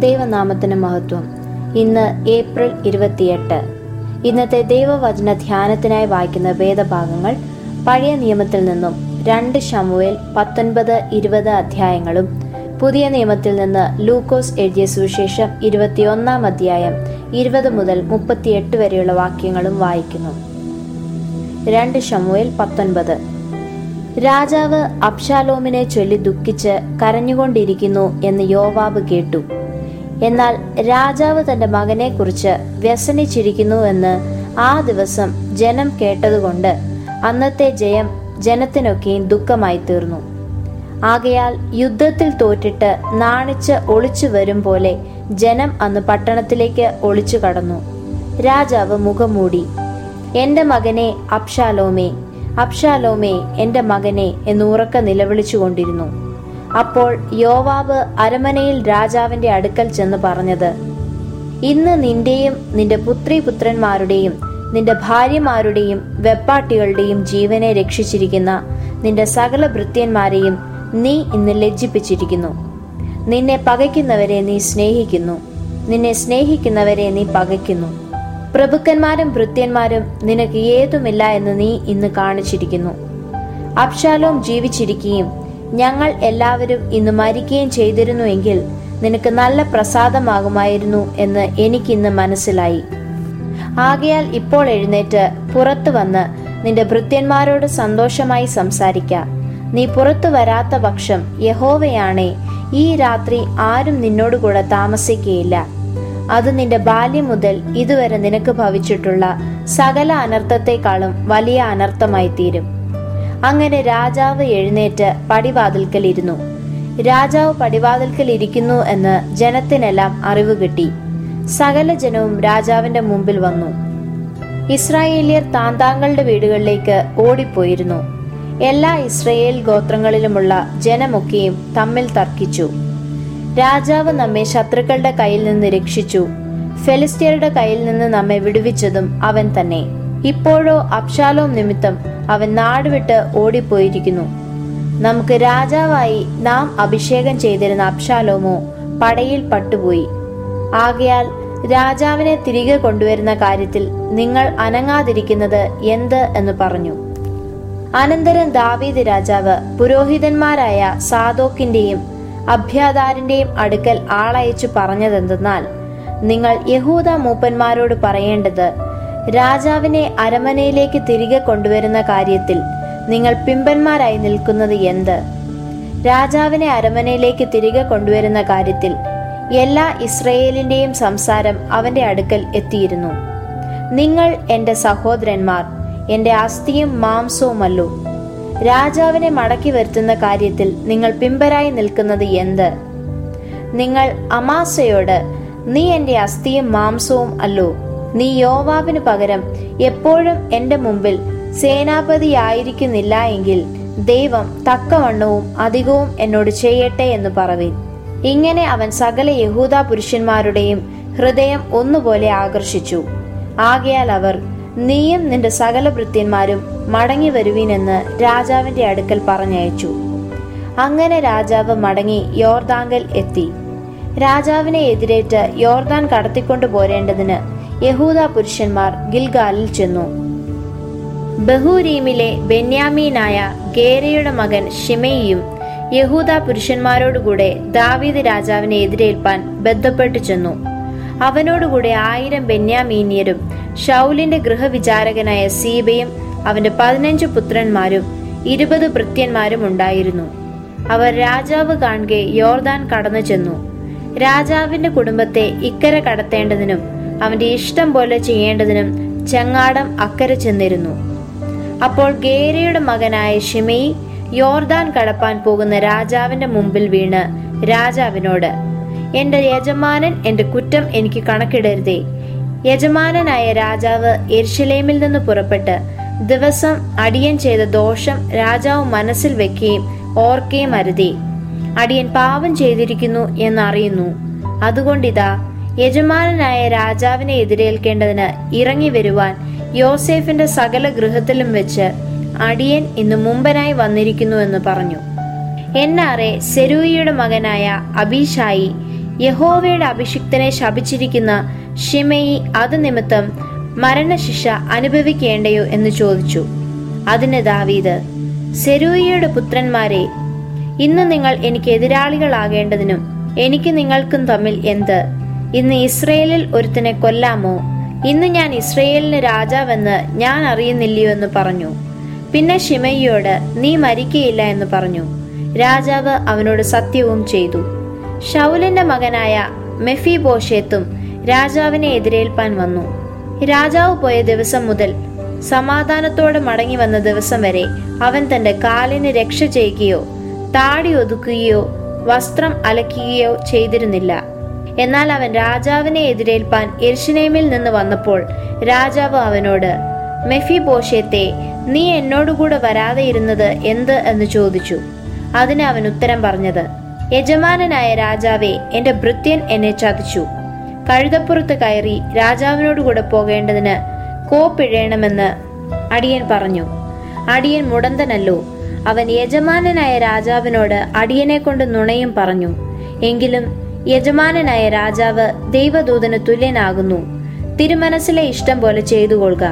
ദൈവനാമത്തിന് മഹത്വം ഇന്ന് ഏപ്രിൽ ഇരുപത്തിയെട്ട് ഇന്നത്തെ ദൈവവചന ധ്യാനത്തിനായി വായിക്കുന്ന വേദഭാഗങ്ങൾ പഴയ നിയമത്തിൽ നിന്നും രണ്ട് ഷമുവേൽ പത്തൊൻപത് ഇരുപത് അധ്യായങ്ങളും പുതിയ നിയമത്തിൽ നിന്ന് ലൂക്കോസ് എഴുതിയ സുവിശേഷം ഇരുപത്തിയൊന്നാം അധ്യായം ഇരുപത് മുതൽ മുപ്പത്തിയെട്ട് വരെയുള്ള വാക്യങ്ങളും വായിക്കുന്നു രണ്ട് ഷമുവേൽ പത്തൊൻപത് രാജാവ് അബ്ഷാലോമിനെ ചൊല്ലി ദുഃഖിച്ച് കരഞ്ഞുകൊണ്ടിരിക്കുന്നു എന്ന് യോവാബ് കേട്ടു എന്നാൽ രാജാവ് തന്റെ മകനെക്കുറിച്ച് വ്യസനിച്ചിരിക്കുന്നു എന്ന് ആ ദിവസം ജനം കേട്ടതുകൊണ്ട് അന്നത്തെ ജയം ജനത്തിനൊക്കെയും ദുഃഖമായി തീർന്നു ആകയാൽ യുദ്ധത്തിൽ തോറ്റിട്ട് നാണിച്ച് ഒളിച്ചു വരും പോലെ ജനം അന്ന് പട്ടണത്തിലേക്ക് ഒളിച്ചു കടന്നു രാജാവ് മുഖം മൂടി എന്റെ മകനെ അബ്ഷാലോമേ അബ്ഷാലോമേ എന്റെ മകനെ എന്ന് ഉറക്ക നിലവിളിച്ചുകൊണ്ടിരുന്നു അപ്പോൾ യോവാബ് അരമനയിൽ രാജാവിന്റെ അടുക്കൽ ചെന്ന് പറഞ്ഞത് ഇന്ന് നിന്റെയും നിന്റെ പുത്രി പുത്രന്മാരുടെയും നിന്റെ ഭാര്യമാരുടെയും വെപ്പാട്ടികളുടെയും ജീവനെ രക്ഷിച്ചിരിക്കുന്ന നിന്റെ സകല ഭൃത്യന്മാരെയും നീ ഇന്ന് ലജ്ജിപ്പിച്ചിരിക്കുന്നു നിന്നെ പകയ്ക്കുന്നവരെ നീ സ്നേഹിക്കുന്നു നിന്നെ സ്നേഹിക്കുന്നവരെ നീ പകയ്ക്കുന്നു പ്രഭുക്കന്മാരും ഭൃത്യന്മാരും നിനക്ക് ഏതുമില്ല എന്ന് നീ ഇന്ന് കാണിച്ചിരിക്കുന്നു അബ്ഷാലോം ജീവിച്ചിരിക്കുകയും ഞങ്ങൾ എല്ലാവരും ഇന്ന് മരിക്കുകയും ചെയ്തിരുന്നുവെങ്കിൽ നിനക്ക് നല്ല പ്രസാദമാകുമായിരുന്നു എന്ന് എനിക്കിന്ന് മനസ്സിലായി ആകയാൽ ഇപ്പോൾ എഴുന്നേറ്റ് പുറത്തു വന്ന് നിന്റെ ഭൃത്യന്മാരോട് സന്തോഷമായി സംസാരിക്ക നീ പുറത്തു വരാത്ത പക്ഷം യഹോവയാണേ ഈ രാത്രി ആരും നിന്നോടുകൂടെ താമസിക്കുകയില്ല അത് നിന്റെ ബാല്യം മുതൽ ഇതുവരെ നിനക്ക് ഭവിച്ചിട്ടുള്ള സകല അനർത്ഥത്തെക്കാളും വലിയ അനർത്ഥമായി തീരും അങ്ങനെ രാജാവ് എഴുന്നേറ്റ് പടിവാതിൽക്കൽ ഇരുന്നു രാജാവ് പടിവാതിൽക്കൽ ഇരിക്കുന്നു എന്ന് ജനത്തിനെല്ലാം അറിവ് കിട്ടി സകല ജനവും രാജാവിന്റെ മുമ്പിൽ വന്നു ഇസ്രായേലിയർ താന്താങ്ങളുടെ വീടുകളിലേക്ക് ഓടിപ്പോയിരുന്നു എല്ലാ ഇസ്രയേൽ ഗോത്രങ്ങളിലുമുള്ള ജനമൊക്കെയും തമ്മിൽ തർക്കിച്ചു രാജാവ് നമ്മെ ശത്രുക്കളുടെ കയ്യിൽ നിന്ന് രക്ഷിച്ചു ഫെലിസ്ത്യരുടെ കയ്യിൽ നിന്ന് നമ്മെ വിടുവിച്ചതും അവൻ തന്നെ ഇപ്പോഴോ അബ്ഷാലോം നിമിത്തം അവൻ നാടുവിട്ട് ഓടിപ്പോയിരിക്കുന്നു നമുക്ക് രാജാവായി നാം അഭിഷേകം ചെയ്തിരുന്ന അബ്ഷാലോമോ പടയിൽ പട്ടുപോയി ആകയാൽ രാജാവിനെ തിരികെ കൊണ്ടുവരുന്ന കാര്യത്തിൽ നിങ്ങൾ അനങ്ങാതിരിക്കുന്നത് എന്ത് എന്ന് പറഞ്ഞു അനന്തരം ദാവീദ് രാജാവ് പുരോഹിതന്മാരായ സാദോക്കിന്റെയും അഭ്യാതാരിന്റെയും അടുക്കൽ ആളയച്ചു പറഞ്ഞതെന്തെന്നാൽ നിങ്ങൾ യഹൂദ മൂപ്പന്മാരോട് പറയേണ്ടത് രാജാവിനെ അരമനയിലേക്ക് തിരികെ കൊണ്ടുവരുന്ന കാര്യത്തിൽ നിങ്ങൾ പിമ്പന്മാരായി നിൽക്കുന്നത് എന്ത് രാജാവിനെ അരമനയിലേക്ക് തിരികെ കൊണ്ടുവരുന്ന കാര്യത്തിൽ എല്ലാ ഇസ്രയേലിന്റെയും സംസാരം അവന്റെ അടുക്കൽ എത്തിയിരുന്നു നിങ്ങൾ എന്റെ സഹോദരന്മാർ എന്റെ അസ്ഥിയും മാംസവുമല്ലോ രാജാവിനെ മടക്കി വരുത്തുന്ന കാര്യത്തിൽ നിങ്ങൾ പിമ്പരായി നിൽക്കുന്നത് എന്ത് നിങ്ങൾ അമാസയോട് നീ എന്റെ അസ്ഥിയും മാംസവും അല്ലോ നീ യോവാബിന് പകരം എപ്പോഴും എന്റെ മുമ്പിൽ സേനാപതിയായിരിക്കുന്നില്ല എങ്കിൽ ദൈവം തക്കവണ്ണവും അധികവും എന്നോട് ചെയ്യട്ടെ എന്ന് പറവീൻ ഇങ്ങനെ അവൻ സകല യഹൂദ പുരുഷന്മാരുടെയും ഹൃദയം ഒന്നുപോലെ ആകർഷിച്ചു ആകയാൽ അവർ നീയും നിന്റെ സകല ഭൃത്യന്മാരും മടങ്ങി വരുവീനെന്ന് രാജാവിന്റെ അടുക്കൽ പറഞ്ഞയച്ചു അങ്ങനെ രാജാവ് മടങ്ങി യോർദാങ്കൽ എത്തി രാജാവിനെ എതിരേറ്റ് യോർദാൻ കടത്തിക്കൊണ്ടു പോരേണ്ടതിന് യഹൂദ പുരുഷന്മാർ ഗിൽഗാലിൽ ചെന്നു ബഹൂരീമിലെ ബെന്യാമീനായ ഗേരയുടെ മകൻ ഷിമയിയും യഹൂദ പുരുഷന്മാരോടുകൂടെ ദാവീദ് രാജാവിനെ എതിരേൽപ്പാൻ ബന്ധപ്പെട്ടു ചെന്നു അവനോടുകൂടെ ആയിരം ബെന്യാമീന്യരും ഷൗലിന്റെ ഗൃഹവിചാരകനായ സീബയും അവന്റെ പതിനഞ്ച് പുത്രന്മാരും ഇരുപത് ഭൃത്യന്മാരും ഉണ്ടായിരുന്നു അവർ രാജാവ് കാണുകെ യോർദാൻ കടന്നു ചെന്നു രാജാവിന്റെ കുടുംബത്തെ ഇക്കരെ കടത്തേണ്ടതിനും അവന്റെ ഇഷ്ടം പോലെ ചെയ്യേണ്ടതിനും ചെങ്ങാടം അക്കരെ ചെന്നിരുന്നു അപ്പോൾ ഗേരയുടെ മകനായ ഷിമയി യോർദാൻ കടപ്പാൻ പോകുന്ന രാജാവിന്റെ മുമ്പിൽ വീണ് രാജാവിനോട് എന്റെ യജമാനൻ എന്റെ കുറ്റം എനിക്ക് കണക്കിടരുതേ യജമാനനായ രാജാവ് എർഷലേമിൽ നിന്ന് പുറപ്പെട്ട് ദിവസം അടിയൻ ചെയ്ത ദോഷം രാജാവ് മനസ്സിൽ വെക്കുകയും ഓർക്കുകയും അരുതേ അടിയൻ പാപം ചെയ്തിരിക്കുന്നു എന്നറിയുന്നു അതുകൊണ്ടിതാ യജമാനനായ രാജാവിനെ എതിരേൽക്കേണ്ടതിന് ഇറങ്ങി വരുവാൻ യോസേഫിന്റെ സകല ഗൃഹത്തിലും വെച്ച് അടിയൻ ഇന്ന് മുമ്പനായി വന്നിരിക്കുന്നു എന്ന് പറഞ്ഞു എന്നാറെ സെരൂയിയുടെ മകനായ അബീഷായി യഹോവയുടെ അഭിഷിക്തനെ ശപിച്ചിരിക്കുന്ന ഷിമയി അത് നിമിത്തം മരണശിക്ഷ അനുഭവിക്കേണ്ടയോ എന്ന് ചോദിച്ചു അതിന് ദാവീദ് സെരൂയയുടെ പുത്രന്മാരെ ഇന്ന് നിങ്ങൾ എനിക്ക് എതിരാളികളാകേണ്ടതിനും എനിക്ക് നിങ്ങൾക്കും തമ്മിൽ എന്ത് ഇന്ന് ഇസ്രയേലിൽ ഒരുത്തനെ കൊല്ലാമോ ഇന്ന് ഞാൻ ഇസ്രയേലിന് രാജാവെന്ന് ഞാൻ അറിയുന്നില്ലയോ എന്ന് പറഞ്ഞു പിന്നെ ഷിമയ്യോട് നീ മരിക്കയില്ല എന്ന് പറഞ്ഞു രാജാവ് അവനോട് സത്യവും ചെയ്തു ഷൗലിന്റെ മകനായ മെഫിബോഷേത്തും രാജാവിനെ എതിരേൽപ്പാൻ വന്നു രാജാവ് പോയ ദിവസം മുതൽ സമാധാനത്തോടെ മടങ്ങി വന്ന ദിവസം വരെ അവൻ തന്റെ കാലിന് രക്ഷ ചെയ്യുകയോ താടി ഒതുക്കുകയോ വസ്ത്രം അലക്കുകയോ ചെയ്തിരുന്നില്ല എന്നാൽ അവൻ രാജാവിനെ എതിരേൽപ്പാൻ എർഷിനേമിൽ നിന്ന് വന്നപ്പോൾ രാജാവ് അവനോട് മെഫിബോഷേത്തെ നീ എന്നോടുകൂടെ വരാതെ ഇരുന്നത് എന്ത് എന്ന് ചോദിച്ചു അതിന് അവൻ ഉത്തരം പറഞ്ഞത് യജമാനനായ രാജാവേ എന്റെ ഭൃത്യൻ എന്നെ ചതിച്ചു കഴുതപ്പുറത്ത് കയറി രാജാവിനോടുകൂടെ പോകേണ്ടതിന് കോപ്പിഴയണമെന്ന് അടിയൻ പറഞ്ഞു അടിയൻ മുടന്തനല്ലോ അവൻ യജമാനനായ രാജാവിനോട് അടിയനെ കൊണ്ട് നുണയും പറഞ്ഞു എങ്കിലും യജമാനനായ രാജാവ് ദൈവദൂതന് തുല്യനാകുന്നു തിരുമനസ്സിലെ ഇഷ്ടം പോലെ ചെയ്തു കൊള്ളുക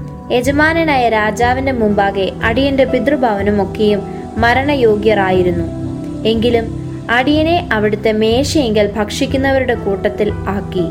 യജമാനനായ രാജാവിന്റെ മുമ്പാകെ അടിയന്റെ പിതൃഭവനും ഒക്കെയും മരണയോഗ്യരായിരുന്നു എങ്കിലും അടിയനെ അവിടുത്തെ മേശയെങ്കിൽ ഭക്ഷിക്കുന്നവരുടെ കൂട്ടത്തിൽ ആക്കി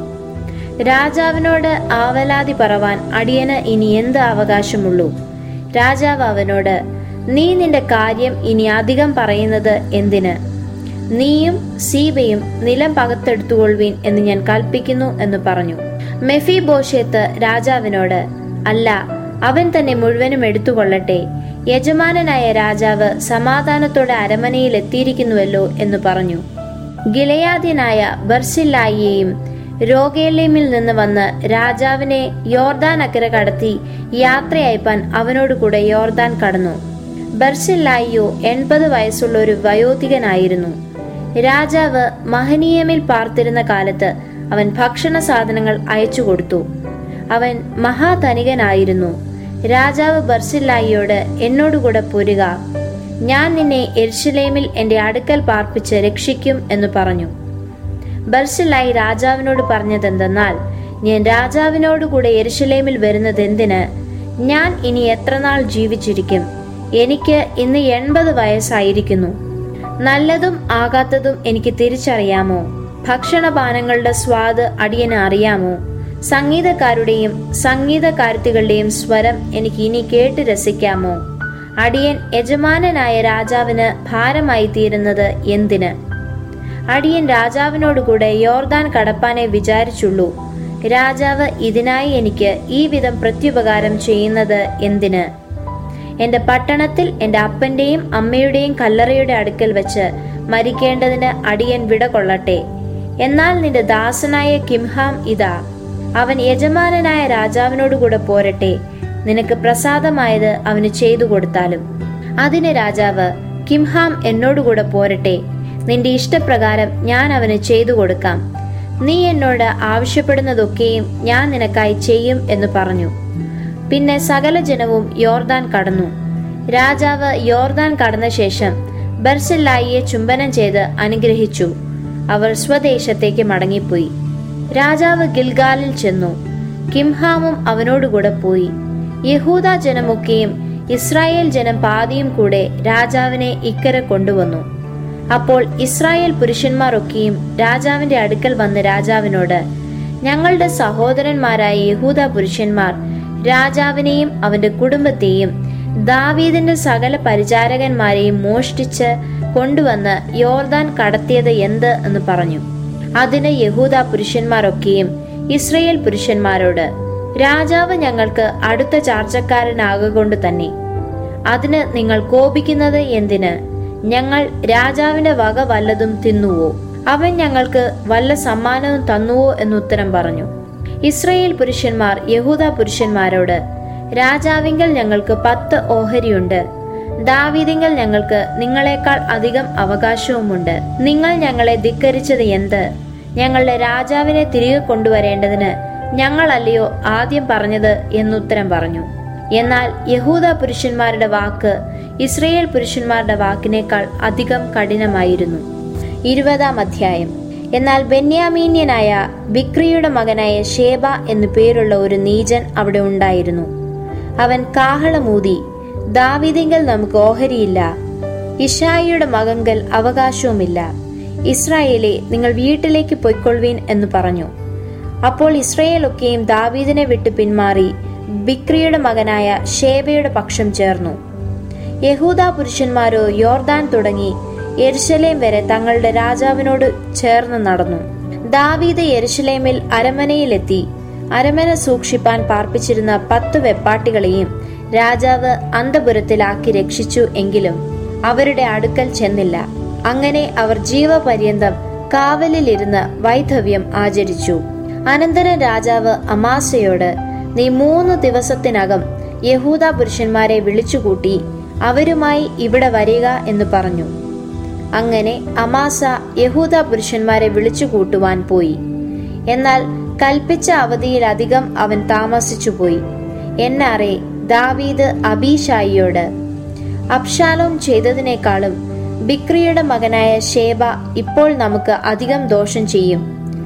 രാജാവിനോട് ആവലാതി പറവാൻ അടിയന് ഇനി എന്ത് അവകാശമുള്ളൂ രാജാവ് അവനോട് നീ നിന്റെ കാര്യം ഇനി അധികം പറയുന്നത് എന്തിന് നീയും സീബയും നിലം പകത്തെടുത്തുകൊള്ളുവീൻ എന്ന് ഞാൻ കൽപ്പിക്കുന്നു എന്ന് പറഞ്ഞു മെഫി ബോഷേത്ത് രാജാവിനോട് അല്ല അവൻ തന്നെ മുഴുവനും എടുത്തുകൊള്ളട്ടെ യജമാനനായ രാജാവ് സമാധാനത്തോടെ അരമനയിൽ എത്തിയിരിക്കുന്നുവല്ലോ എന്ന് പറഞ്ഞു ഗിലയാദ്യനായ ബർസില്ലായിയെയും രോഗേലേമിൽ നിന്ന് വന്ന് രാജാവിനെ യോർദാൻ അക്കരെ കടത്തി യാത്രയയപ്പാൻ അവനോട് കൂടെ യോർദാൻ കടന്നു ബർസില്ലായിയോ എൺപത് വയസ്സുള്ള ഒരു വയോധികനായിരുന്നു രാജാവ് മഹനീയമിൽ പാർത്തിരുന്ന കാലത്ത് അവൻ ഭക്ഷണ സാധനങ്ങൾ അയച്ചു കൊടുത്തു അവൻ മഹാധനികനായിരുന്നു രാജാവ് ബർസില്ലായിയോട് എന്നോടുകൂടെ പോരുക ഞാൻ നിന്നെ എർഷലേമിൽ എന്റെ അടുക്കൽ പാർപ്പിച്ച് രക്ഷിക്കും എന്ന് പറഞ്ഞു ബർസില്ലായി രാജാവിനോട് പറഞ്ഞതെന്തെന്നാൽ ഞാൻ രാജാവിനോടുകൂടെ എരുഷലേമിൽ വരുന്നത് എന്തിന് ഞാൻ ഇനി എത്ര നാൾ ജീവിച്ചിരിക്കും എനിക്ക് ഇന്ന് എൺപത് വയസ്സായിരിക്കുന്നു നല്ലതും ആകാത്തതും എനിക്ക് തിരിച്ചറിയാമോ ഭക്ഷണപാനങ്ങളുടെ സ്വാദ് അടിയന് അറിയാമോ സംഗീതക്കാരുടെയും സംഗീതകാരുത്തികളുടെയും സ്വരം എനിക്ക് ഇനി കേട്ട് രസിക്കാമോ അടിയൻ യജമാനനായ രാജാവിന് ഭാരമായി തീരുന്നത് എന്തിന് അടിയൻ രാജാവിനോടുകൂടെ യോർദാൻ കടപ്പാനെ വിചാരിച്ചുള്ളൂ രാജാവ് ഇതിനായി എനിക്ക് ഈ വിധം പ്രത്യുപകാരം ചെയ്യുന്നത് എന്തിന് എന്റെ പട്ടണത്തിൽ എന്റെ അപ്പന്റെയും അമ്മയുടെയും കല്ലറയുടെ അടുക്കൽ വെച്ച് മരിക്കേണ്ടതിന് അടിയൻ വിട കൊള്ളട്ടെ എന്നാൽ നിന്റെ ദാസനായ കിംഹാം ഇതാ അവൻ യജമാനനായ രാജാവിനോടുകൂടെ പോരട്ടെ നിനക്ക് പ്രസാദമായത് അവന് ചെയ്തു കൊടുത്താലും അതിന് രാജാവ് കിംഹാം എന്നോടുകൂടെ പോരട്ടെ നിന്റെ ഇഷ്ടപ്രകാരം ഞാൻ അവന് ചെയ്തു കൊടുക്കാം നീ എന്നോട് ആവശ്യപ്പെടുന്നതൊക്കെയും ഞാൻ നിനക്കായി ചെയ്യും എന്ന് പറഞ്ഞു പിന്നെ സകല ജനവും യോർദാൻ കടന്നു രാജാവ് യോർദാൻ കടന്ന ശേഷം ബർസില്ലായിയെ ചുംബനം ചെയ്ത് അനുഗ്രഹിച്ചു അവർ സ്വദേശത്തേക്ക് മടങ്ങിപ്പോയി രാജാവ് ഗിൽഗാലിൽ ചെന്നു കിംഹാമും അവനോടുകൂടെ പോയി യഹൂദ ജനമൊക്കെയും ഇസ്രായേൽ ജനം പാതിയും കൂടെ രാജാവിനെ ഇക്കരെ കൊണ്ടുവന്നു അപ്പോൾ ഇസ്രായേൽ പുരുഷന്മാരൊക്കെയും രാജാവിന്റെ അടുക്കൽ വന്ന് രാജാവിനോട് ഞങ്ങളുടെ സഹോദരന്മാരായ യഹൂദ പുരുഷന്മാർ രാജാവിനെയും അവന്റെ കുടുംബത്തെയും ദാവീദിന്റെ സകല പരിചാരകന്മാരെയും മോഷ്ടിച്ച് കൊണ്ടുവന്ന് യോർദാൻ കടത്തിയത് എന്ത് എന്ന് പറഞ്ഞു അതിന് യഹൂദ പുരുഷന്മാരൊക്കെയും ഇസ്രയേൽ പുരുഷന്മാരോട് രാജാവ് ഞങ്ങൾക്ക് അടുത്ത ചാർച്ചക്കാരനാകൊണ്ട് തന്നെ അതിന് നിങ്ങൾ കോപിക്കുന്നത് എന്തിന് ഞങ്ങൾ രാജാവിന്റെ വക വല്ലതും തിന്നുവോ അവൻ ഞങ്ങൾക്ക് വല്ല സമ്മാനവും തന്നുവോ എന്നുത്തരം പറഞ്ഞു ഇസ്രയേൽ പുരുഷന്മാർ യഹൂദ പുരുഷന്മാരോട് രാജാവിങ്കൽ ഞങ്ങൾക്ക് പത്ത് ഓഹരിയുണ്ട് ദാവീദിങ്കൽ ഞങ്ങൾക്ക് നിങ്ങളെക്കാൾ അധികം അവകാശവുമുണ്ട് നിങ്ങൾ ഞങ്ങളെ ധിക്കരിച്ചത് എന്ത് ഞങ്ങളുടെ രാജാവിനെ തിരികെ കൊണ്ടുവരേണ്ടതിന് ഞങ്ങളല്ലയോ ആദ്യം പറഞ്ഞത് എന്നുത്തരം പറഞ്ഞു എന്നാൽ യഹൂദ പുരുഷന്മാരുടെ വാക്ക് ഇസ്രയേൽ പുരുഷന്മാരുടെ വാക്കിനേക്കാൾ അധികം കഠിനമായിരുന്നു ഇരുപതാം അധ്യായം എന്നാൽ ബെന്യാമീന്യനായ ബിക്രിയുടെ മകനായ ഷേബ എന്നു പേരുള്ള ഒരു നീചൻ അവിടെ ഉണ്ടായിരുന്നു അവൻ കാഹളമൂതി ദാവീദിങ്കൽ നമുക്ക് ഓഹരിയില്ല ഇഷായിയുടെ മകങ്കൽ അവകാശവുമില്ല ഇസ്രായേലെ നിങ്ങൾ വീട്ടിലേക്ക് പൊയ്ക്കൊള്ളുവീൻ എന്ന് പറഞ്ഞു അപ്പോൾ ഇസ്രയേലൊക്കെയും ദാവീദിനെ വിട്ട് പിന്മാറി ബിക്രിയുടെ മകനായ ഷേബയുടെ പക്ഷം ചേർന്നു യഹൂദ പുരുഷന്മാരോ യോർദാൻ തുടങ്ങി യെരുശലേം വരെ തങ്ങളുടെ രാജാവിനോട് ചേർന്ന് നടന്നു ദാവീദ് യെരുശലേമിൽ അരമനയിലെത്തി അരമന സൂക്ഷിപ്പാൻ പാർപ്പിച്ചിരുന്ന പത്ത് വെപ്പാട്ടികളെയും രാജാവ് അന്തപുരത്തിലാക്കി രക്ഷിച്ചു എങ്കിലും അവരുടെ അടുക്കൽ ചെന്നില്ല അങ്ങനെ അവർ ജീവപര്യന്തം കാവലിലിരുന്ന് വൈധവ്യം ആചരിച്ചു അനന്തരം രാജാവ് അമാസയോട് നീ മൂന്ന് ദിവസത്തിനകം യഹൂദ പുരുഷന്മാരെ വിളിച്ചുകൂട്ടി അവരുമായി ഇവിടെ വരിക എന്ന് പറഞ്ഞു അങ്ങനെ അമാസ യഹൂദ പുരുഷന്മാരെ വിളിച്ചു കൂട്ടുവാൻ പോയി എന്നാൽ കൽപ്പിച്ച അവധിയിലധികം അവൻ താമസിച്ചുപോയി എന്നാറെ ദാവീദ് അബീഷായിയോട് അബ്ഷാലോം ചെയ്തതിനേക്കാളും ബിക്രിയുടെ മകനായ ഷേബ ഇപ്പോൾ നമുക്ക് അധികം ദോഷം ചെയ്യും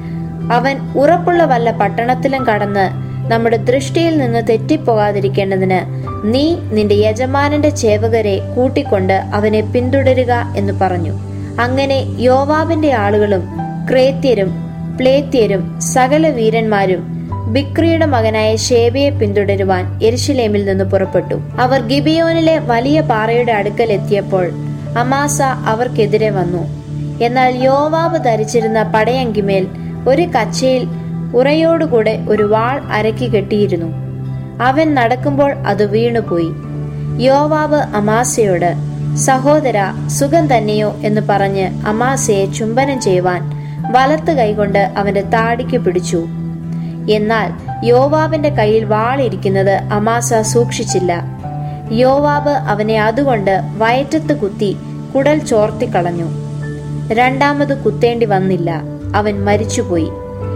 അവൻ ഉറപ്പുള്ള വല്ല പട്ടണത്തിലും കടന്ന് നമ്മുടെ ദൃഷ്ടിയിൽ നിന്ന് തെറ്റിപ്പോകാതിരിക്കേണ്ടതിന് നീ നിന്റെ യജമാനന്റെ ചേവകരെ കൂട്ടിക്കൊണ്ട് അവനെ പിന്തുടരുക എന്ന് പറഞ്ഞു അങ്ങനെ യോവാബിന്റെ ആളുകളും ക്രേത്യരും പ്ലേത്യരും സകല വീരന്മാരും ബിക്രിയുടെ മകനായ ഷേബയെ പിന്തുടരുവാൻ എരിശിലേമിൽ നിന്ന് പുറപ്പെട്ടു അവർ ഗിബിയോനിലെ വലിയ പാറയുടെ അടുക്കൽ എത്തിയപ്പോൾ അമാസ അവർക്കെതിരെ വന്നു എന്നാൽ യോവാബ് ധരിച്ചിരുന്ന പടയങ്കിമേൽ ഒരു കച്ചയിൽ ഉറയോടുകൂടെ ഒരു വാൾ അരക്കി കെട്ടിയിരുന്നു അവൻ നടക്കുമ്പോൾ അത് വീണുപോയി യോവാബ് അമാസയോട് സഹോദര സുഖം തന്നെയോ എന്ന് പറഞ്ഞ് അമാസയെ ചുംബനം ചെയ്യുവാൻ വലത്ത് കൈകൊണ്ട് അവന്റെ താടിക്ക് പിടിച്ചു എന്നാൽ യോവാബിന്റെ കയ്യിൽ വാളിരിക്കുന്നത് അമാസ സൂക്ഷിച്ചില്ല യോവാബ് അവനെ അതുകൊണ്ട് വയറ്റത്ത് കുത്തി കുടൽ ചോർത്തിക്കളഞ്ഞു രണ്ടാമത് കുത്തേണ്ടി വന്നില്ല അവൻ മരിച്ചുപോയി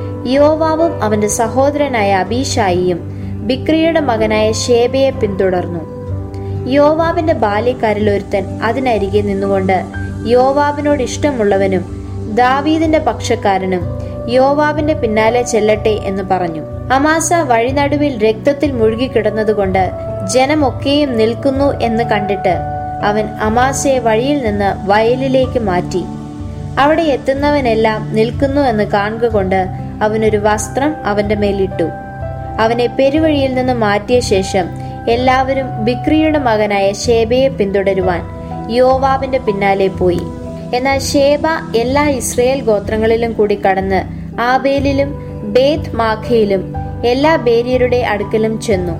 യോവാവും അവന്റെ സഹോദരനായ അബീഷായിയും ബിക്രിയുടെ മകനായ ഷേബയെ പിന്തുടർന്നു യോവാബിന്റെ ബാല്യക്കാരിൽ ഒരുത്തൻ അതിനരികെ നിന്നുകൊണ്ട് യോവാബിനോട് ഇഷ്ടമുള്ളവനും ദാവീദിന്റെ പക്ഷക്കാരനും യോവാബിന്റെ പിന്നാലെ ചെല്ലട്ടെ എന്ന് പറഞ്ഞു അമാസ വഴിനടുവിൽ രക്തത്തിൽ മുഴുകിക്കിടന്നതുകൊണ്ട് ജനമൊക്കെയും നിൽക്കുന്നു എന്ന് കണ്ടിട്ട് അവൻ അമാസയെ വഴിയിൽ നിന്ന് വയലിലേക്ക് മാറ്റി അവിടെ എത്തുന്നവനെല്ലാം നിൽക്കുന്നു എന്ന് കാണുക കൊണ്ട് അവനൊരു വസ്ത്രം അവന്റെ മേലിട്ടു അവനെ പെരുവഴിയിൽ നിന്ന് മാറ്റിയ ശേഷം എല്ലാവരും ബിക്രിയുടെ മകനായ ഷേബയെ പിന്തുടരുവാൻ യോവാബിന്റെ പിന്നാലെ പോയി എന്നാൽ ഷേബ എല്ലാ ഇസ്രയേൽ ഗോത്രങ്ങളിലും കൂടി കടന്ന് ആബേലിലും ബേത് മാഖയിലും എല്ലാ ബേരിയരുടെ അടുക്കലും ചെന്നു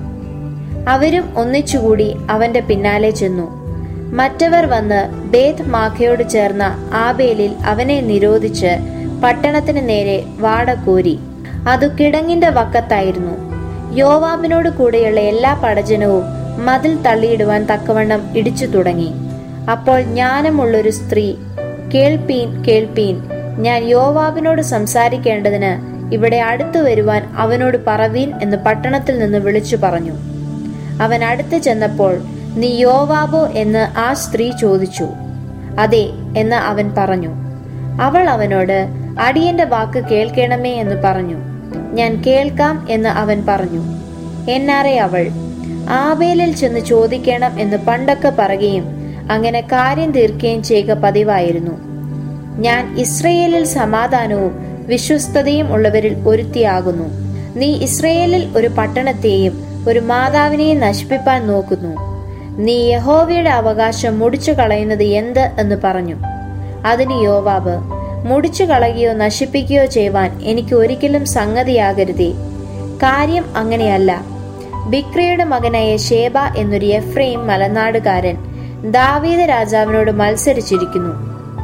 അവരും ഒന്നിച്ചുകൂടി അവന്റെ പിന്നാലെ ചെന്നു മറ്റവർ വന്ന് ബേത് മാഖയോട് ചേർന്ന ആബേലിൽ അവനെ നിരോധിച്ച് പട്ടണത്തിന് നേരെ വാടകോരി അത് കിടങ്ങിന്റെ വക്കത്തായിരുന്നു യോവാബിനോട് കൂടെയുള്ള എല്ലാ പടജനവും മതിൽ തള്ളിയിടുവാൻ തക്കവണ്ണം ഇടിച്ചു തുടങ്ങി അപ്പോൾ ജ്ഞാനമുള്ളൊരു സ്ത്രീ കേൾപ്പീൻ കേൾപ്പീൻ ഞാൻ യോവാബിനോട് സംസാരിക്കേണ്ടതിന് ഇവിടെ അടുത്തു വരുവാൻ അവനോട് പറവീൻ എന്ന് പട്ടണത്തിൽ നിന്ന് വിളിച്ചു പറഞ്ഞു അവൻ അടുത്ത് ചെന്നപ്പോൾ നീ യോവാബോ എന്ന് ആ സ്ത്രീ ചോദിച്ചു അതെ എന്ന് അവൻ പറഞ്ഞു അവൾ അവനോട് അടിയന്റെ വാക്ക് കേൾക്കണമേ എന്ന് പറഞ്ഞു ഞാൻ കേൾക്കാം എന്ന് അവൻ പറഞ്ഞു എന്നാറെ അവൾ ആബേലിൽ ചെന്ന് ചോദിക്കണം എന്ന് പണ്ടൊക്കെ പറയുകയും അങ്ങനെ കാര്യം തീർക്കുകയും ചെയ്യുക പതിവായിരുന്നു ഞാൻ ഇസ്രയേലിൽ സമാധാനവും വിശ്വസ്തതയും ഉള്ളവരിൽ ഒരുത്തിയാകുന്നു നീ ഇസ്രയേലിൽ ഒരു പട്ടണത്തെയും ഒരു മാതാവിനെയും നശിപ്പിപ്പാൻ നോക്കുന്നു നീ യഹോവയുടെ അവകാശം മുടിച്ചു കളയുന്നത് എന്ത് എന്ന് പറഞ്ഞു അതിന് യോവാബ് മുടിച്ചു കളയുകയോ നശിപ്പിക്കുകയോ ചെയ്യുവാൻ എനിക്ക് ഒരിക്കലും സംഗതിയാകരുതേ കാര്യം അങ്ങനെയല്ല ബിക്രയുടെ മകനായ ഷേബ എന്നൊരു എഫ്രൈം മലനാടുകാരൻ ദാവീദ രാജാവിനോട് മത്സരിച്ചിരിക്കുന്നു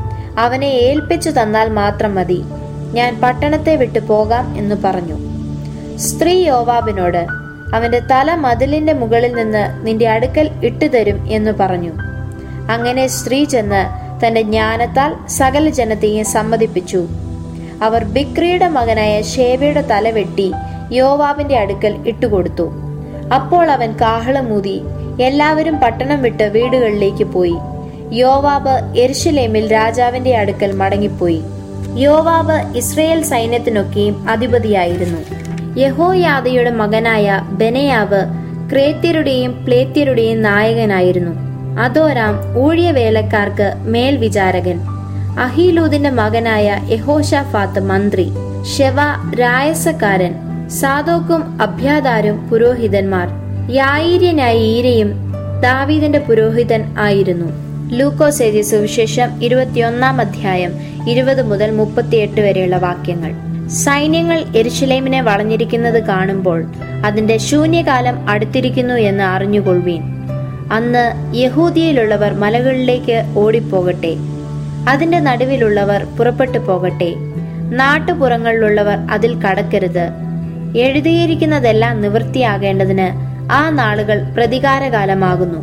അവനെ ഏൽപ്പിച്ചു തന്നാൽ മാത്രം മതി ഞാൻ പട്ടണത്തെ വിട്ടു പോകാം എന്ന് പറഞ്ഞു സ്ത്രീ യോവാബിനോട് അവന്റെ തല മതിലിന്റെ മുകളിൽ നിന്ന് നിന്റെ അടുക്കൽ ഇട്ടുതരും എന്ന് പറഞ്ഞു അങ്ങനെ സ്ത്രീ ചെന്ന് തന്റെ ജ്ഞാനത്താൽ സകല ജനത്തെയും സമ്മതിപ്പിച്ചു അവർ ബിക്രിയുടെ മകനായ ഷേബയുടെ തല വെട്ടി യോവാബിന്റെ അടുക്കൽ ഇട്ടുകൊടുത്തു അപ്പോൾ അവൻ കാഹളമൂതി എല്ലാവരും പട്ടണം വിട്ട് വീടുകളിലേക്ക് പോയി യോവാബ് എരുശലേമിൽ രാജാവിന്റെ അടുക്കൽ മടങ്ങിപ്പോയി യോവാബ് ഇസ്രയേൽ സൈന്യത്തിനൊക്കെയും അധിപതിയായിരുന്നു യഹോയാദയുടെ മകനായ ബെനയാവ് ക്രേത്യരുടെയും പ്ലേത്യരുടെയും നായകനായിരുന്നു അതോരാം ഊഴിയവേലക്കാർക്ക് മേൽവിചാരകൻ അഹീലൂദിന്റെ മകനായ യഹോഷാഫാത്ത് മന്ത്രി ഷെവ രായസക്കാരൻ സാദോക്കും അഭ്യാതാരും പുരോഹിതന്മാർ യായിര്യനായ ഈരയും ദാവീദിന്റെ പുരോഹിതൻ ആയിരുന്നു ലൂക്കോസ് എഴുതിയ സുവിശേഷം ഇരുപത്തിയൊന്നാം അധ്യായം ഇരുപത് മുതൽ മുപ്പത്തിയെട്ട് വരെയുള്ള വാക്യങ്ങൾ സൈന്യങ്ങൾ എരുശലേമിനെ വളഞ്ഞിരിക്കുന്നത് കാണുമ്പോൾ അതിന്റെ ശൂന്യകാലം അടുത്തിരിക്കുന്നു എന്ന് അറിഞ്ഞുകൊള്ളുവീൻ അന്ന് യഹൂദിയയിലുള്ളവർ മലകളിലേക്ക് ഓടിപ്പോകട്ടെ അതിന്റെ നടുവിലുള്ളവർ പുറപ്പെട്ടു പോകട്ടെ നാട്ടുപുറങ്ങളിലുള്ളവർ അതിൽ കടക്കരുത് എഴുതിയിരിക്കുന്നതെല്ലാം നിവൃത്തിയാകേണ്ടതിന് ആ നാളുകൾ പ്രതികാരകാലമാകുന്നു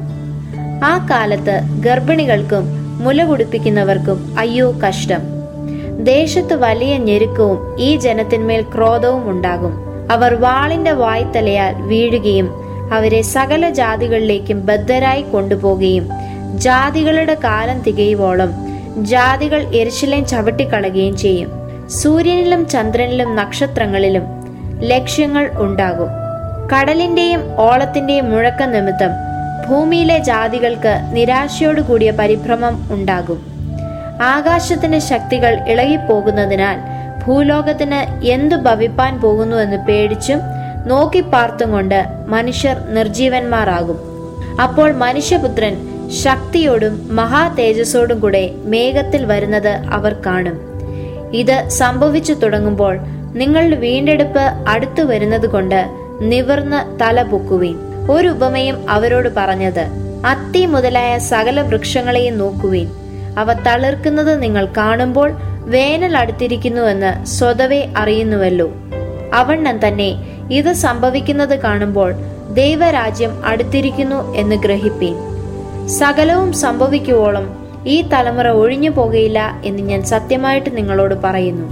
ആ കാലത്ത് ഗർഭിണികൾക്കും മുല കുടിപ്പിക്കുന്നവർക്കും അയ്യോ കഷ്ടം ദേശത്ത് വലിയ ഞെരുക്കവും ഈ ജനത്തിന്മേൽ ക്രോധവും ഉണ്ടാകും അവർ വാളിന്റെ വായ്ത്തലയാൽ വീഴുകയും അവരെ സകല ജാതികളിലേക്കും ബദ്ധരായി കൊണ്ടുപോകുകയും ജാതികളുടെ കാലം തികയുവോളം ജാതികൾ എരിശിലേം ചവിട്ടിക്കളയുകയും ചെയ്യും സൂര്യനിലും ചന്ദ്രനിലും നക്ഷത്രങ്ങളിലും ലക്ഷ്യങ്ങൾ ഉണ്ടാകും കടലിന്റെയും ഓളത്തിന്റെയും മുഴക്കം നിമിത്തം ഭൂമിയിലെ ജാതികൾക്ക് നിരാശയോടുകൂടിയ പരിഭ്രമം ഉണ്ടാകും ആകാശത്തിന്റെ ശക്തികൾ ഇളകിപ്പോകുന്നതിനാൽ ഭൂലോകത്തിന് എന്തു ഭവിപ്പാൻ പോകുന്നു എന്ന് പേടിച്ചും നോക്കി പാർത്തും കൊണ്ട് മനുഷ്യർ നിർജീവന്മാരാകും അപ്പോൾ മനുഷ്യപുത്രൻ ശക്തിയോടും മഹാ തേജസ്സോടും കൂടെ മേഘത്തിൽ വരുന്നത് അവർ കാണും ഇത് സംഭവിച്ചു തുടങ്ങുമ്പോൾ നിങ്ങളുടെ വീണ്ടെടുപ്പ് അടുത്തു വരുന്നത് കൊണ്ട് നിവർന്ന് തല പൊക്കുവീൻ ഒരു ഉപമയും അവരോട് പറഞ്ഞത് അത്തി മുതലായ സകല വൃക്ഷങ്ങളെയും നോക്കുവീൻ അവ തളിർക്കുന്നത് നിങ്ങൾ കാണുമ്പോൾ വേനൽ അടുത്തിരിക്കുന്നുവെന്ന് സ്വതവേ അറിയുന്നുവല്ലോ അവണ്ണം തന്നെ ഇത് സംഭവിക്കുന്നത് കാണുമ്പോൾ ദൈവരാജ്യം അടുത്തിരിക്കുന്നു എന്ന് ഗ്രഹിപ്പീൻ സകലവും സംഭവിക്കുവോളം ഈ തലമുറ ഒഴിഞ്ഞു പോകയില്ല എന്ന് ഞാൻ സത്യമായിട്ട് നിങ്ങളോട് പറയുന്നു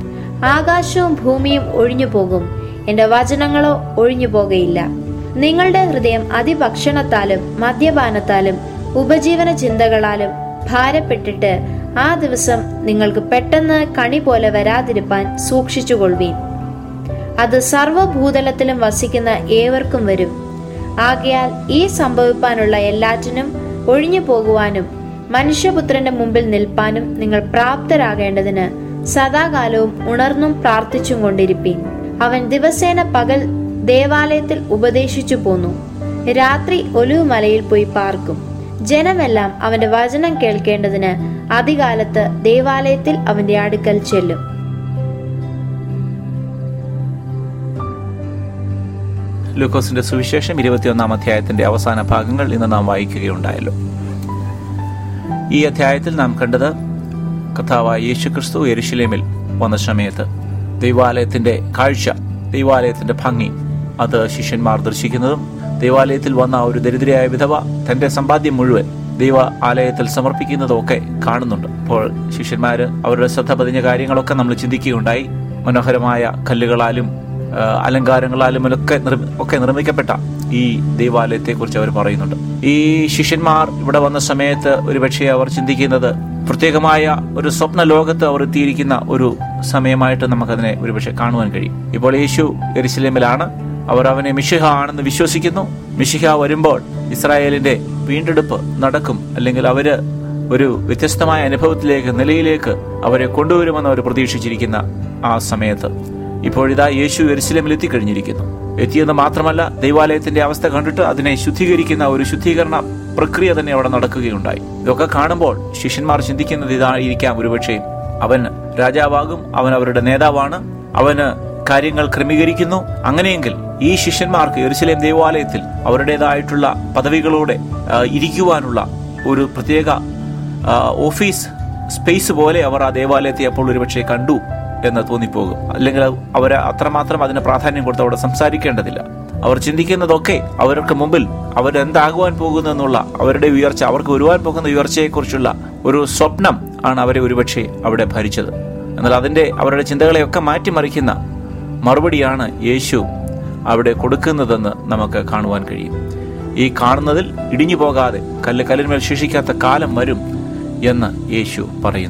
ആകാശവും ഭൂമിയും ഒഴിഞ്ഞു പോകും എന്റെ വചനങ്ങളോ ഒഴിഞ്ഞു പോകയില്ല നിങ്ങളുടെ ഹൃദയം അതിഭക്ഷണത്താലും മദ്യപാനത്താലും ഉപജീവന ചിന്തകളാലും ഭാരപ്പെട്ടിട്ട് ആ ദിവസം നിങ്ങൾക്ക് പെട്ടെന്ന് കണി പോലെ വരാതിരിപ്പാൻ സൂക്ഷിച്ചുകൊള്ളുവീൻ അത് സർവഭൂതലത്തിലും വസിക്കുന്ന ഏവർക്കും വരും ആകയാൽ ഈ സംഭവിപ്പാനുള്ള എല്ലാറ്റിനും ഒഴിഞ്ഞു പോകുവാനും മനുഷ്യപുത്രന്റെ മുമ്പിൽ നിൽപ്പാനും നിങ്ങൾ പ്രാപ്തരാകേണ്ടതിന് സദാകാലവും ഉണർന്നും പ്രാർത്ഥിച്ചും കൊണ്ടിരിപ്പീൻ അവൻ ദിവസേന പകൽ ദേവാലയത്തിൽ ഉപദേശിച്ചു പോന്നു രാത്രി ഒലിവുമലയിൽ പോയി പാർക്കും ജനമെല്ലാം അവന്റെ വചനം കേൾക്കേണ്ടതിന് അതികാലത്ത് ദേവാലയത്തിൽ അവന്റെ അടുക്കൽ ചെല്ലും ലൂക്കോസിന്റെ സുവിശേഷം ഇരുപത്തിയൊന്നാം അധ്യായത്തിന്റെ അവസാന ഭാഗങ്ങൾ ഇന്ന് നാം വായിക്കുകയുണ്ടായല്ലോ ഈ അധ്യായത്തിൽ നാം കണ്ടത് കഥാവായ യേശുക്രിസ്തു യെരുഷലേമിൽ വന്ന സമയത്ത് ദൈവാലയത്തിന്റെ കാഴ്ച ദൈവാലയത്തിന്റെ ഭംഗി അത് ശിഷ്യന്മാർ ദർശിക്കുന്നതും ദൈവാലയത്തിൽ വന്ന ഒരു ദരിദ്രയായ വിധവ തന്റെ സമ്പാദ്യം മുഴുവൻ ദൈവ ആലയത്തിൽ സമർപ്പിക്കുന്നതും ഒക്കെ കാണുന്നുണ്ട് അപ്പോൾ ശിഷ്യന്മാര് അവരുടെ ശ്രദ്ധ പതിഞ്ഞ കാര്യങ്ങളൊക്കെ നമ്മൾ ചിന്തിക്കുകയുണ്ടായി മനോഹരമായ കല്ലുകളാലും ആ, അലങ്കാരങ്ങളാലും ഒക്കെ നിർമ്മി- ഒക്കെ നിർമ്മിക്കപ്പെട്ട ഈ ദൈവാലയത്തെ കുറിച്ച് അവർ പറയുന്നുണ്ട് ഈ ശിഷ്യന്മാർ ഇവിടെ വന്ന സമയത്ത് ഒരുപക്ഷെ അവർ ചിന്തിക്കുന്നത് പ്രത്യേകമായ ഒരു സ്വപ്ന ലോകത്ത് അവർ എത്തിയിരിക്കുന്ന ഒരു സമയമായിട്ട് നമുക്കതിനെ ഒരുപക്ഷെ കാണുവാൻ കഴിയും ഇപ്പോൾ യേശു എരുസലേമിലാണ് അവർ അവനെ മിഷിഹ ആണെന്ന് വിശ്വസിക്കുന്നു മിഷിഹ വരുമ്പോൾ ഇസ്രായേലിന്റെ വീണ്ടെടുപ്പ് നടക്കും അല്ലെങ്കിൽ അവര് ഒരു വ്യത്യസ്തമായ അനുഭവത്തിലേക്ക് നിലയിലേക്ക് അവരെ കൊണ്ടുവരുമെന്ന് അവർ പ്രതീക്ഷിച്ചിരിക്കുന്ന ആ സമയത്ത് ഇപ്പോഴിതാ യേശു എരുസലേമിൽ എത്തിക്കഴിഞ്ഞിരിക്കുന്നു എത്തിയെന്ന് മാത്രമല്ല ദൈവാലയത്തിന്റെ അവസ്ഥ കണ്ടിട്ട് അതിനെ ശുദ്ധീകരിക്കുന്ന ഒരു ശുദ്ധീകരണ പ്രക്രിയ തന്നെ അവിടെ നടക്കുകയുണ്ടായി ഇതൊക്കെ കാണുമ്പോൾ ശിഷ്യന്മാർ ചിന്തിക്കുന്നത് ഇതായിരിക്കാം ഒരുപക്ഷെ അവൻ രാജാവാകും അവൻ അവരുടെ നേതാവാണ് അവന് കാര്യങ്ങൾ ക്രമീകരിക്കുന്നു അങ്ങനെയെങ്കിൽ ഈ ശിഷ്യന്മാർക്ക് എരുസലേം ദേവാലയത്തിൽ അവരുടേതായിട്ടുള്ള പദവികളോടെ ആ, ഇരിക്കുവാനുള്ള ഒരു പ്രത്യേക ആ, ഓഫീസ് സ്പേസ് പോലെ അവർ ആ ദേവാലയത്തെ അപ്പോൾ ഒരുപക്ഷെ കണ്ടു എന്ന് തോന്നിപ്പോകും അല്ലെങ്കിൽ അവർ അത്രമാത്രം അതിന് പ്രാധാന്യം കൊടുത്ത് അവിടെ സംസാരിക്കേണ്ടതില്ല അവർ ചിന്തിക്കുന്നതൊക്കെ അവർക്ക് മുമ്പിൽ അവരെന്താകുവാൻ പോകുന്നു എന്നുള്ള അവരുടെ ഉയർച്ച അവർക്ക് വരുവാൻ പോകുന്ന ഉയർച്ചയെക്കുറിച്ചുള്ള ഒരു സ്വപ്നം ആണ് അവരെ ഒരുപക്ഷെ അവിടെ ഭരിച്ചത് എന്നാൽ അതിന്റെ അവരുടെ ചിന്തകളെയൊക്കെ മാറ്റിമറിക്കുന്ന മറുപടിയാണ് യേശു അവിടെ കൊടുക്കുന്നതെന്ന് നമുക്ക് കാണുവാൻ കഴിയും ഈ കാണുന്നതിൽ ഇടിഞ്ഞു പോകാതെ കല്ല് കല്ലിന്മേൽ ശേഷിക്കാത്ത കാലം വരും എന്ന് യേശു പറയുന്നു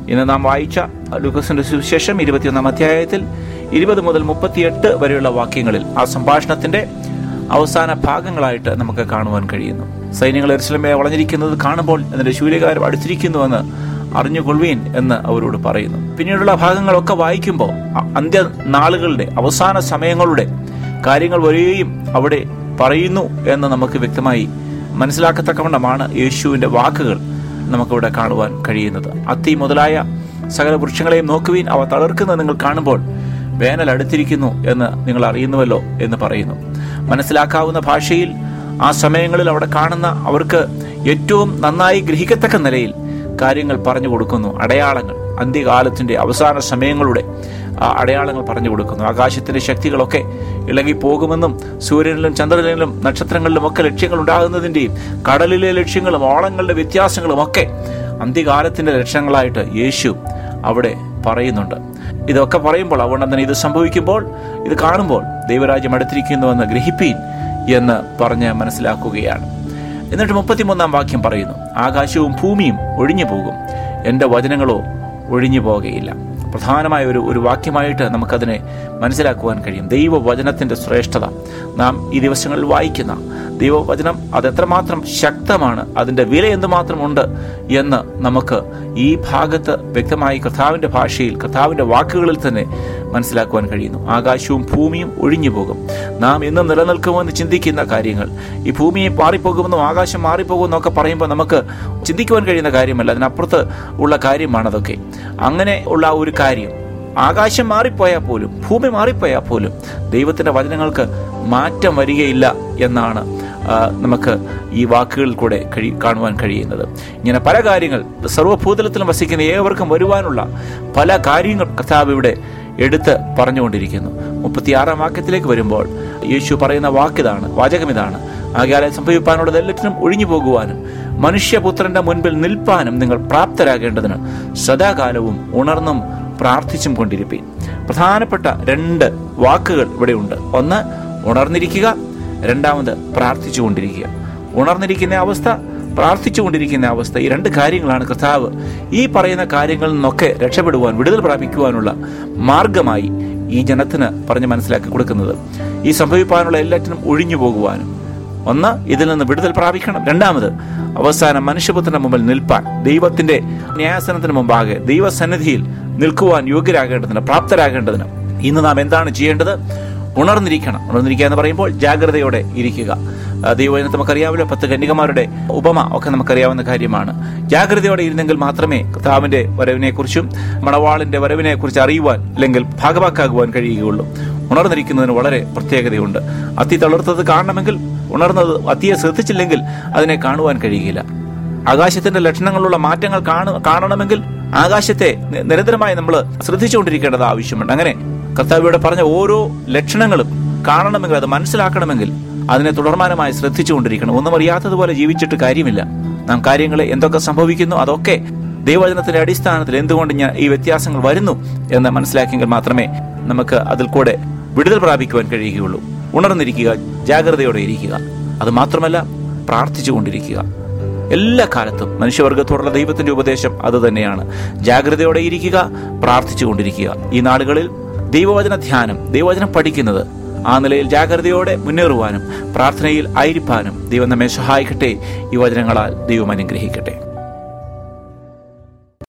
ഇന്ന് നാം വായിച്ച ലൂക്കസിന്റെ സുവിശേഷം ഇരുപത്തിയൊന്നാം അധ്യായത്തിൽ ഇരുപത് മുതൽ മുപ്പത്തിയെട്ട് വരെയുള്ള വാക്യങ്ങളിൽ ആ സംഭാഷണത്തിന്റെ അവസാന ഭാഗങ്ങളായിട്ട് നമുക്ക് കാണുവാൻ കഴിയുന്നു സൈന്യങ്ങൾ എരുസലമെ വളഞ്ഞിരിക്കുന്നത് കാണുമ്പോൾ അതിന്റെ ശൂര്യകാരം അടുത്തിരിക്കുന്നുവെന്ന് അറിഞ്ഞുകൊള്ളുവീൻ എന്ന് അവരോട് പറയുന്നു പിന്നീടുള്ള ഭാഗങ്ങളൊക്കെ വായിക്കുമ്പോൾ അ- അന്ത്യ നാളുകളുടെ അവസാന സമയങ്ങളുടെ കാര്യങ്ങൾ വരെയും അവിടെ പറയുന്നു എന്ന് നമുക്ക് വ്യക്തമായി മനസ്സിലാക്കത്തക്കവണ്ണമാണ് യേശുവിന്റെ വാക്കുകൾ നമുക്കിവിടെ കാണുവാൻ കഴിയുന്നത് അത്തി മുതലായ സകല വൃക്ഷങ്ങളെയും നോക്കുവീൻ അവ തളർക്കുന്നത് നിങ്ങൾ കാണുമ്പോൾ വേനൽ അടുത്തിരിക്കുന്നു എന്ന് നിങ്ങൾ അറിയുന്നുവല്ലോ എന്ന് പറയുന്നു മനസ്സിലാക്കാവുന്ന ഭാഷയിൽ ആ സമയങ്ങളിൽ അവിടെ കാണുന്ന അവർക്ക് ഏറ്റവും നന്നായി ഗ്രഹിക്കത്തക്ക നിലയിൽ കാര്യങ്ങൾ പറഞ്ഞു കൊടുക്കുന്നു അടയാളങ്ങൾ അന്ത്യകാലത്തിന്റെ അവസാന സമയങ്ങളുടെ ആ അടയാളങ്ങൾ പറഞ്ഞു കൊടുക്കുന്നു ആകാശത്തിന്റെ ശക്തികളൊക്കെ ഇളകി പോകുമെന്നും സൂര്യനിലും ചന്ദ്രനിലും നക്ഷത്രങ്ങളിലും ഒക്കെ ലക്ഷ്യങ്ങൾ ഉണ്ടാകുന്നതിന്റെയും കടലിലെ ലക്ഷ്യങ്ങളും ഓളങ്ങളുടെ വ്യത്യാസങ്ങളും ഒക്കെ അന്ത്യകാലത്തിന്റെ ലക്ഷണങ്ങളായിട്ട് യേശു അവിടെ പറയുന്നുണ്ട് ഇതൊക്കെ പറയുമ്പോൾ അതുകൊണ്ട് തന്നെ ഇത് സംഭവിക്കുമ്പോൾ ഇത് കാണുമ്പോൾ ദൈവരാജ്യം അടുത്തിരിക്കുന്നുവെന്ന് ഗ്രഹിപ്പീൻ എന്ന് പറഞ്ഞ് മനസ്സിലാക്കുകയാണ് എന്നിട്ട് മുപ്പത്തിമൂന്നാം വാക്യം പറയുന്നു ആകാശവും ഭൂമിയും ഒഴിഞ്ഞു പോകും എൻ്റെ വചനങ്ങളോ ഒഴിഞ്ഞു പോകുകയില്ല പ്രധാനമായ ഒരു ഒരു വാക്യമായിട്ട് നമുക്കതിനെ മനസ്സിലാക്കുവാൻ കഴിയും ദൈവവചനത്തിൻ്റെ ശ്രേഷ്ഠത നാം ഈ ദിവസങ്ങളിൽ വായിക്കുന്ന ദൈവവചനം അത് എത്രമാത്രം ശക്തമാണ് അതിൻ്റെ വില എന്തുമാത്രം ഉണ്ട് എന്ന് നമുക്ക് ഈ ഭാഗത്ത് വ്യക്തമായി കർത്താവിൻ്റെ ഭാഷയിൽ കർത്താവിൻ്റെ വാക്കുകളിൽ തന്നെ മനസ്സിലാക്കുവാൻ കഴിയുന്നു ആകാശവും ഭൂമിയും ഒഴിഞ്ഞു പോകും നാം ഇന്ന് നിലനിൽക്കുമെന്ന് ചിന്തിക്കുന്ന കാര്യങ്ങൾ ഈ ഭൂമിയെ മാറിപ്പോകുമെന്നും ആകാശം മാറിപ്പോകുമെന്നും ഒക്കെ പറയുമ്പോൾ നമുക്ക് ചിന്തിക്കുവാൻ കഴിയുന്ന കാര്യമല്ല അതിനപ്പുറത്ത് ഉള്ള കാര്യമാണതൊക്കെ അങ്ങനെ ഉള്ള ആ ഒരു കാര്യം ആകാശം മാറിപ്പോയാൽ പോലും ഭൂമി മാറിപ്പോയാൽ പോലും ദൈവത്തിൻ്റെ വചനങ്ങൾക്ക് മാറ്റം വരികയില്ല എന്നാണ് ആ, നമുക്ക് ഈ വാക്കുകളിൽ കൂടെ കഴി കാണുവാൻ കഴിയുന്നത് ഇങ്ങനെ പല കാര്യങ്ങൾ സർവ്വഭൂതലത്തിലും വസിക്കുന്ന ഏവർക്കും വരുവാനുള്ള പല കാര്യങ്ങൾ കർത്താവ് ഇവിടെ എടുത്ത് പറഞ്ഞുകൊണ്ടിരിക്കുന്നു മുപ്പത്തിയാറാം വാക്യത്തിലേക്ക് വരുമ്പോൾ യേശു പറയുന്ന വാക്കിതാണ് വാചകം ഇതാണ് ആകയാലെ സംഭവിപ്പാനുള്ളത് എല്ലാറ്റിനും ഒഴിഞ്ഞു പോകുവാനും മനുഷ്യപുത്രന്റെ മുൻപിൽ നിൽപ്പാനും നിങ്ങൾ പ്രാപ്തരാകേണ്ടതിന് സദാകാലവും ഉണർന്നും പ്രാർത്ഥിച്ചും കൊണ്ടിരിപ്പീൻ പ്രധാനപ്പെട്ട രണ്ട് വാക്കുകൾ ഇവിടെയുണ്ട് ഒന്ന് ഉണർന്നിരിക്കുക രണ്ടാമത് പ്രാർത്ഥിച്ചുകൊണ്ടിരിക്കുക ഉണർന്നിരിക്കുന്ന അവസ്ഥ പ്രാർത്ഥിച്ചുകൊണ്ടിരിക്കുന്ന അവസ്ഥ ഈ രണ്ട് കാര്യങ്ങളാണ് കർത്താവ് ഈ പറയുന്ന കാര്യങ്ങളിൽ നിന്നൊക്കെ രക്ഷപ്പെടുവാൻ വിടുതൽ പ്രാപിക്കുവാനുള്ള മാർഗമായി ഈ ജനത്തിന് പറഞ്ഞ് മനസ്സിലാക്കി കൊടുക്കുന്നത് ഈ സംഭവിപ്പാനുള്ള എല്ലാറ്റിനും ഒഴിഞ്ഞു പോകുവാനും ഒന്ന് ഇതിൽ നിന്ന് വിടുതൽ പ്രാപിക്കണം രണ്ടാമത് അവസാനം മനുഷ്യപുത്രന്റെ മുമ്പിൽ നിൽപ്പാൻ ദൈവത്തിന്റെ ന്യായാസനത്തിന് മുമ്പാകെ ദൈവസന്നിധിയിൽ നിൽക്കുവാൻ യോഗ്യരാകേണ്ടതിന് പ്രാപ്തരാകേണ്ടതിന് ഇന്ന് നാം എന്താണ് ചെയ്യേണ്ടത് ഉണർന്നിരിക്കണം ഉണർന്നിരിക്കുക എന്ന് പറയുമ്പോൾ ജാഗ്രതയോടെ ഇരിക്കുക ആ, ദൈവവചനത്തെ നമുക്കറിയാമല്ലോ പത്ത് കന്യകമാരുടെ ഉപമ ഒക്കെ നമുക്കറിയാവുന്ന കാര്യമാണ് ജാഗ്രതയോടെ ഇരുന്നെങ്കിൽ മാത്രമേ കർത്താവിന്റെ വരവിനെക്കുറിച്ചും മണവാളിന്റെ വരവിനെ കുറിച്ച് അറിയുവാൻ അല്ലെങ്കിൽ ഭാഗവാക്കാകുവാൻ കഴിയുകയുള്ളൂ ഉണർന്നിരിക്കുന്നതിന് വളരെ പ്രത്യേകതയുണ്ട് അത്തി തളർത്തത് കാണണമെങ്കിൽ ഉണർന്നത് അത്തിയെ ശ്രദ്ധിച്ചില്ലെങ്കിൽ അതിനെ കാണുവാൻ കഴിയുകയില്ല ആകാശത്തിന്റെ ലക്ഷണങ്ങളുള്ള മാറ്റങ്ങൾ കാണു കാണണമെങ്കിൽ ആകാശത്തെ നി- നിരന്തരമായി നമ്മൾ ശ്രദ്ധിച്ചുകൊണ്ടിരിക്കേണ്ടത് ആവശ്യമുണ്ട് അങ്ങനെ കർത്താവിയുടെ പറഞ്ഞ ഓരോ ലക്ഷണങ്ങളും കാണണമെങ്കിൽ അത് മനസ്സിലാക്കണമെങ്കിൽ അതിനെ തുടർമാനമായി ശ്രദ്ധിച്ചുകൊണ്ടിരിക്കണം ഒന്നും അറിയാത്തതുപോലെ ജീവിച്ചിട്ട് കാര്യമില്ല നാം കാര്യങ്ങളെ എന്തൊക്കെ സംഭവിക്കുന്നു അതൊക്കെ ദൈവവചനത്തിന്റെ അടിസ്ഥാനത്തിൽ എന്തുകൊണ്ട് ഞാൻ ഈ വ്യത്യാസങ്ങൾ വരുന്നു എന്ന് മനസ്സിലാക്കിയെങ്കിൽ മാത്രമേ നമുക്ക് അതിൽ കൂടെ വിടുതൽ പ്രാപിക്കുവാൻ കഴിയുകയുള്ളൂ ഉണർന്നിരിക്കുക ജാഗ്രതയോടെ ഇരിക്കുക അത് മാത്രമല്ല പ്രാർത്ഥിച്ചുകൊണ്ടിരിക്കുക എല്ലാ കാലത്തും മനുഷ്യവർഗത്തോടുള്ള ദൈവത്തിന്റെ ഉപദേശം അത് തന്നെയാണ് ജാഗ്രതയോടെ ഇരിക്കുക പ്രാർത്ഥിച്ചുകൊണ്ടിരിക്കുക ഈ നാളുകളിൽ ദൈവവചന ധ്യാനം ദൈവവചനം പഠിക്കുന്നത് ആ നിലയിൽ ജാഗ്രതയോടെ മുന്നേറുവാനും പ്രാർത്ഥനയിൽ ആയിരിക്കാനും ദൈവം നമ്മെ സഹായിക്കട്ടെ ഈ വചനങ്ങളാൽ ദൈവം അനുഗ്രഹിക്കട്ടെ